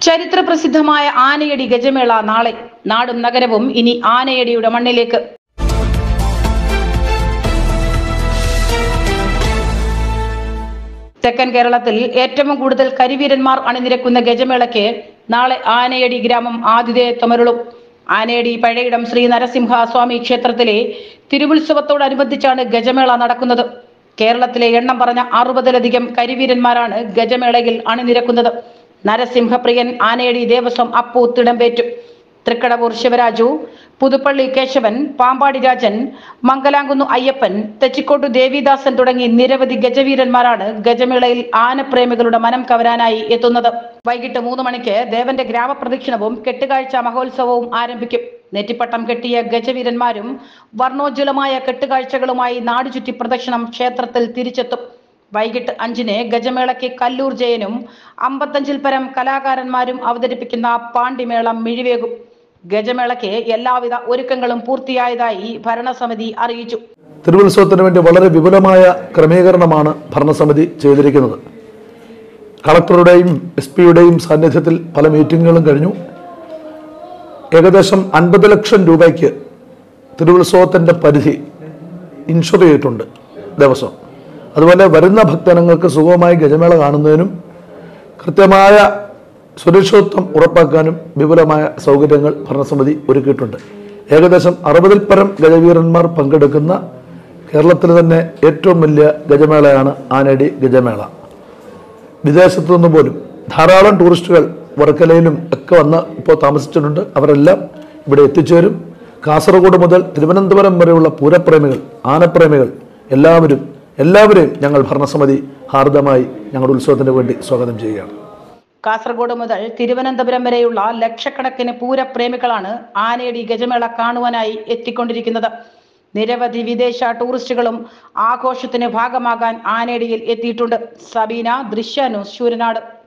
ചരിത്ര പ്രസിദ്ധമായ ആനയടി ഗജമേള നാളെ നാടും നഗരവും ഇനി ആനയടിയുടെ മണ്ണിലേക്ക് തെക്കൻ കേരളത്തിൽ ഏറ്റവും കൂടുതൽ കരിവീരന്മാർ അണിനിരക്കുന്ന ഗജമേളയ്ക്ക് നാളെ ആനയടി ഗ്രാമം ആതിഥേയത്വമരുളും ആനയടി പഴയിടം ശ്രീ നരസിംഹ സ്വാമി ക്ഷേത്രത്തിലെ തിരുവുത്സവത്തോടനുബന്ധിച്ചാണ് ഗജമേള നടക്കുന്നത് കേരളത്തിലെ എണ്ണം പറഞ്ഞ അറുപതിലധികം കരിവീരന്മാരാണ് ഗജമേളയിൽ അണിനിരക്കുന്നത് നരസിംഹപ്രിയൻ ആനയടി ദേവസ്വം അപ്പു തിടമ്പേറ്റും തൃക്കടവൂർ ശിവരാജു പുതുപ്പള്ളി കേശവൻ പാമ്പാടി രാജൻ മംഗലാംകുന്നു അയ്യപ്പൻ തെച്ചിക്കോട്ടു ദേവിദാസൻ തുടങ്ങി നിരവധി ഗജവീരന്മാരാണ് ഗജമേളയിൽ ആനപ്രേമികളുടെ മനം കവരാനായി എത്തുന്നത് വൈകിട്ട് മൂന്ന് മണിക്ക് ദേവന്റെ ഗ്രാമപ്രദക്ഷിണവും കെട്ടുകാഴ്ച മഹോത്സവവും ആരംഭിക്കും നെറ്റിപ്പട്ടം കെട്ടിയ ഗജവീരന്മാരും വർണ്ണോജ്വലമായ കെട്ടുകാഴ്ചകളുമായി നാടുചുറ്റി പ്രദക്ഷിണം ക്ഷേത്രത്തിൽ തിരിച്ചെത്തും വൈകിട്ട് അഞ്ചിന് ഗജമേളയ്ക്ക് കല്ലൂർ ജയനും അമ്പത്തഞ്ചിൽ പരം കലാകാരന്മാരും അവതരിപ്പിക്കുന്ന പാണ്ടിമേളം മിഴിവേകും ഗജമേളയ്ക്ക് എല്ലാവിധ ഒരുക്കങ്ങളും പൂർത്തിയായതായി ഭരണസമിതി അറിയിച്ചു തിരുവുത്സവത്തിന് വേണ്ടി വളരെ വിപുലമായ ക്രമീകരണമാണ് ഭരണസമിതി ചെയ്തിരിക്കുന്നത് കളക്ടറുടെയും എസ് പിയുടെയും സാന്നിധ്യത്തിൽ പല മീറ്റിങ്ങുകളും കഴിഞ്ഞു ഏകദേശം അൻപത് ലക്ഷം രൂപയ്ക്ക് തിരുവുത്സവത്തിൻ്റെ പരിധി ഇൻഷുർ ചെയ്തിട്ടുണ്ട് ദേവസ്വം അതുപോലെ വരുന്ന ഭക്തജനങ്ങൾക്ക് സുഗമമായി ഗജമേള കാണുന്നതിനും കൃത്യമായ സുരക്ഷിതത്വം ഉറപ്പാക്കാനും വിപുലമായ സൗകര്യങ്ങൾ ഭരണസമിതി ഒരുക്കിയിട്ടുണ്ട് ഏകദേശം അറുപതിൽ പരം ഗജവീരന്മാർ പങ്കെടുക്കുന്ന കേരളത്തിലെ തന്നെ ഏറ്റവും വലിയ ഗജമേളയാണ് ആനടി ഗജമേള വിദേശത്തു നിന്ന് പോലും ധാരാളം ടൂറിസ്റ്റുകൾ വർക്കലയിലും ഒക്കെ വന്ന് ഇപ്പോൾ താമസിച്ചിട്ടുണ്ട് അവരെല്ലാം ഇവിടെ എത്തിച്ചേരും കാസർഗോഡ് മുതൽ തിരുവനന്തപുരം വരെയുള്ള പൂരപ്രേമികൾ ആനപ്രേമികൾ എല്ലാവരും എല്ലാവരെയും ഞങ്ങൾ ഭരണസമിതി ഹാർദമായി ഞങ്ങളുടെ ഉത്സവത്തിന് വേണ്ടി സ്വാഗതം ചെയ്യുകയാണ് കാസർഗോഡ് മുതൽ തിരുവനന്തപുരം വരെയുള്ള ലക്ഷക്കണക്കിന് പൂരപ്രേമികളാണ് ആനയടി ഗജമേള കാണുവാനായി എത്തിക്കൊണ്ടിരിക്കുന്നത് നിരവധി വിദേശ ടൂറിസ്റ്റുകളും ആഘോഷത്തിന് ഭാഗമാകാൻ ആനയടിയിൽ എത്തിയിട്ടുണ്ട് സബീന ദൃശ്യ ന്യൂസ് ശൂരനാട്